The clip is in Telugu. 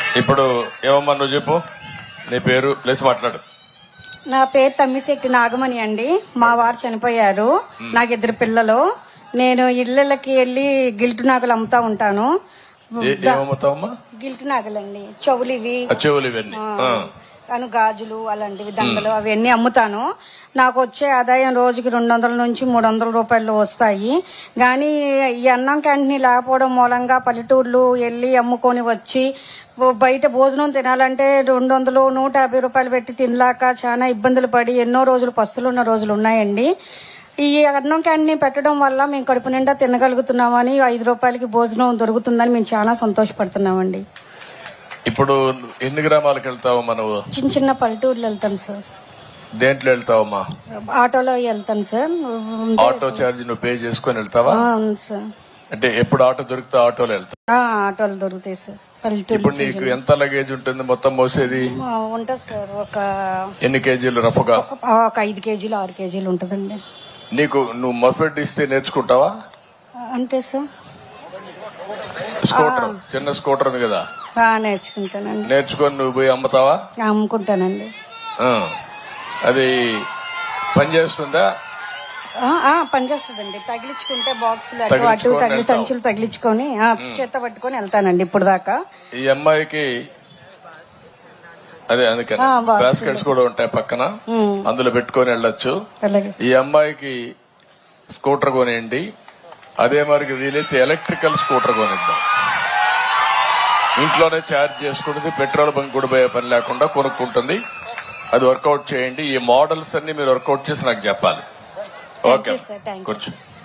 ఇప్పుడు ఏమమ్మా నువ్వు చెప్పు నీ పేరు లేచి మాట్లాడు నా పేరు తమ్మిశెట్టి నాగమణి అండి మా వారు చనిపోయారు నాకు ఇద్దరు పిల్లలు నేను ఇళ్ళకి వెళ్ళి గిల్టు నాగలు అమ్ముతా ఉంటాను ఏ- ఏమమ్ముతావమ్మా గిల్టు నాగలండి చెవులు ఇవి ఆ చెవులు ఇవన్నీ ఆ. అను గాజులు అలాంటివి దండలు అవన్నీ అమ్ముతాను నాకు వచ్చే ఆదాయం రోజుకి రెండు వందల నుంచి మూడు వందల రూపాయలు వస్తాయి కానీ ఈ అన్నం క్యాంటీన్ లేకపోవడం మూలంగా పల్లెటూర్లు వెళ్ళి అమ్ముకొని వచ్చి బయట భోజనం తినాలంటే రెండు వందలు నూట యాభై రూపాయలు పెట్టి తినలాక చాలా ఇబ్బందులు పడి ఎన్నో రోజులు పస్తులు ఉన్న రోజులు ఉన్నాయండి ఈ అన్నం క్యాంటీన్ పెట్టడం వల్ల మేము కడుపు నిండా తినగలుగుతున్నామని ఐదు రూపాయలకి భోజనం దొరుకుతుందని మేము చాలా సంతోషపడుతున్నామండి ఇప్పుడు ఎన్ని గ్రామాలకు వెళ్తావమ్మా నువ్వు చిన్న చిన్న పల్లెటూర్లు వెళ్తాను సార్ దేంట్లో వెళ్తావమ్మా ఆటోలో వెళ్తాను సార్ ఆటో ఛార్జ్ నువ్వు పే చేసుకొని వెళ్తావా ఆ, అవును సార్ అంటే ఎప్పుడు ఆటో దొరికితే ఆటోలో వెళ్తావు ఆ, ఆటోలు దొరుకుతాయి సార్ పల్లెటూరు ఇప్పుడు నీకు ఎంత లగేజ్ ఉంటుంది మొత్తం మోసేది ఆ, ఉంటుంది సార్ ఒక ఎన్ని కేజీలు రఫ్గా ఆ, ఒక ఐదు కేజీలు ఆరు కేజీలు ఉంటుందండి నీకు నువ్వు మఫెడ్ ఇస్తే నేర్చుకుంటావా ఆ, అంతే సార్ స్కూటర్ చిన్న స్కూటర్ ఉంది కదా ఆ, నేర్చుకుంటానండి నేర్చుకొని నువ్వు పోయి అమ్ముతావా అమ్ముకుంటానండి ఆ. అది పని చేస్తుందా ఆ, ఆ, పనిచేస్తుందండి తగిలించుకుంటే బాక్సులు అటు అటు తగిలించుకొని తగిలి వెళ్తావు. సంచులు తగిలించుకొని ఆ, చేత పట్టుకొని వెళ్తానండి ఇప్పుడు దాకా ఈ అమ్మాయికి అదే అందుకని ఆ, బాక్సులు. బాస్కెట్స్ కూడా ఉంటాయి పక్కన ఉమ్, అందులో పెట్టుకొని వెళ్ళొచ్చు అలాగే ఈ అమ్మాయికి స్కూటర్ కొనేయండి అదే మరికి వీలైతే ఎలక్ట్రికల్ స్కూటర్ కొనిద్దాం ఇంట్లోనే ఛార్జ్ చేసుకుంటుంది పెట్రోల్ బంక్ కూడా పోయే పని లేకుండా కొనుక్కుంటుంది అది వర్కౌట్ చేయండి ఈ మోడల్స్ అన్ని మీరు వర్కౌట్ చేసి నాకు చెప్పాలి ఓకే sir. Thank you. కూర్చో